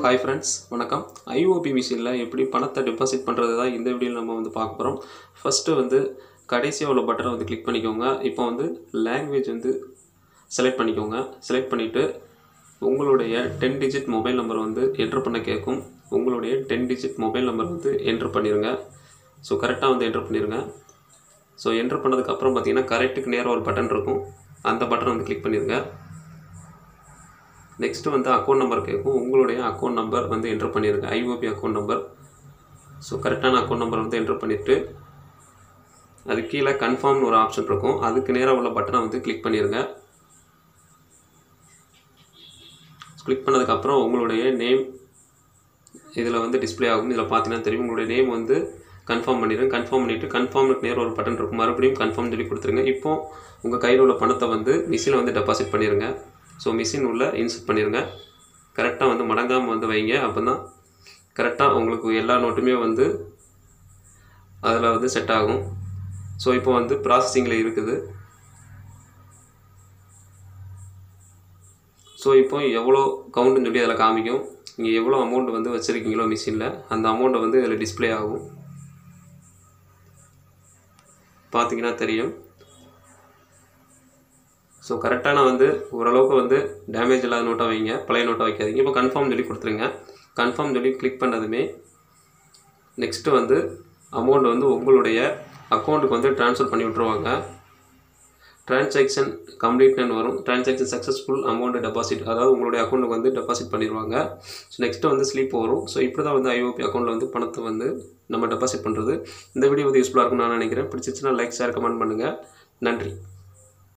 hi friends வணக்கம் IOB மிஷினில் எப்படி பணத்தை டெபாசிட் பண்ணுறது தான் இந்த வீடியோவில் நம்ம வந்து பார்க்க போகிறோம் ஃபஸ்ட்டு வந்து கடைசியாக உள்ள பட்டனை வந்து கிளிக் பண்ணிக்கோங்க இப்போ வந்து லாங்குவேஜ் வந்து செலக்ட் பண்ணிக்கோங்க செலக்ட் பண்ணிவிட்டு உங்களுடைய டென் டிஜிட் மொபைல் நம்பர் வந்து என்ட்ரு பண்ண கேட்கும் உங்களுடைய டென் டிஜிட் மொபைல் நம்பர் வந்து என்ட்ரு பண்ணிடுங்க ஸோ கரெக்டாக வந்து என்ட்ரு பண்ணிடுங்க ஸோ என்ட்ரு பண்ணதுக்கப்புறம் பார்த்தீங்கன்னா கரெக்டுக்கு நேராக ஒரு பட்டன் இருக்கும் அந்த பட்டனை வந்து கிளிக் பண்ணிடுங்க நெக்ஸ்ட்டு வந்து அக்கௌண்ட் நம்பர் கேட்கும் உங்களுடைய அக்கௌண்ட் நம்பர் வந்து என்ட்ரு பண்ணிடுங்க ஐஓபி அக்கௌண்ட் நம்பர் ஸோ கரெக்டான அக்கௌண்ட் நம்பர் வந்து என்ட்ரு பண்ணிவிட்டு அது கீழே கன்ஃபார்ம்னு ஒரு ஆப்ஷன் இருக்கும் அதுக்கு நேராக உள்ள பட்டனை வந்து கிளிக் பண்ணிடுங்க கிளிக் பண்ணதுக்கப்புறம் உங்களுடைய நேம் இதில் வந்து டிஸ்ப்ளே ஆகும் இதில் பார்த்தீங்கன்னா தெரியும் உங்களுடைய நேம் வந்து கன்ஃபார்ம் பண்ணிடுங்க கன்ஃபார்ம் பண்ணிவிட்டு கன்ஃபார்முக்கு நேரம் ஒரு பட்டன் இருக்கும் மறுபடியும் கன்ஃபார்ம் சொல்லி கொடுத்துருங்க இப்போ உங்கள் கையில் உள்ள பணத்தை வந்து மிஷினில் வந்து டெபாசிட் பண்ணிடுங்க ஸோ மிஷின் உள்ள இன்சர்ட் பண்ணிடுங்க கரெக்டாக வந்து மடங்காமல் வந்து வைங்க அப்போ தான் கரெக்டாக உங்களுக்கு எல்லா நோட்டுமே வந்து அதில் வந்து செட் ஆகும் ஸோ இப்போ வந்து ப்ராசஸிங்கில் இருக்குது ஸோ இப்போ எவ்வளோ கவுண்ட்டுன்னு சொல்லி அதில் காமிக்கும் நீங்கள் எவ்வளோ அமௌண்ட் வந்து வச்சுருக்கீங்களோ மிஷினில் அந்த அமௌண்ட்டை வந்து இதில் டிஸ்ப்ளே ஆகும் பார்த்தீங்கன்னா தெரியும் ஸோ கரெக்டான வந்து ஓரளவுக்கு வந்து டேமேஜ் இல்லாத நோட்டாக வைங்க பழைய நோட்டாக வைக்காதீங்க இப்போ கன்ஃபார்ம் சொல்லி கொடுத்துருங்க கன்ஃபார்ம் சொல்லி கிளிக் பண்ணதுமே நெக்ஸ்ட்டு வந்து அமௌண்ட் வந்து உங்களுடைய அக்கௌண்ட்டுக்கு வந்து ட்ரான்ஸ்ஃபர் பண்ணி விட்ருவாங்க டிரான்சாக்ஷன் கம்ப்ளீட்னு வரும் டிரான்சாக்ஷன் சக்ஸஸ்ஃபுல் அமௌண்ட் டெபாசிட் அதாவது உங்களுடைய அக்கௌண்ட்டுக்கு வந்து டெபாசிட் பண்ணிடுவாங்க ஸோ நெக்ஸ்ட்டு வந்து ஸ்லீப் வரும் ஸோ இப்படி தான் வந்து ஐஓபி அக்கௌண்ட்டில் வந்து பணத்தை வந்து நம்ம டெபாசிட் பண்ணுறது இந்த வீடியோ வந்து யூஸ்ஃபுல்லாக இருக்கும்னு நான் நினைக்கிறேன் பிடிச்சிச்சுன்னா லைக் ஷேர் கமெண்ட் பண்ணுங்கள் நன்றி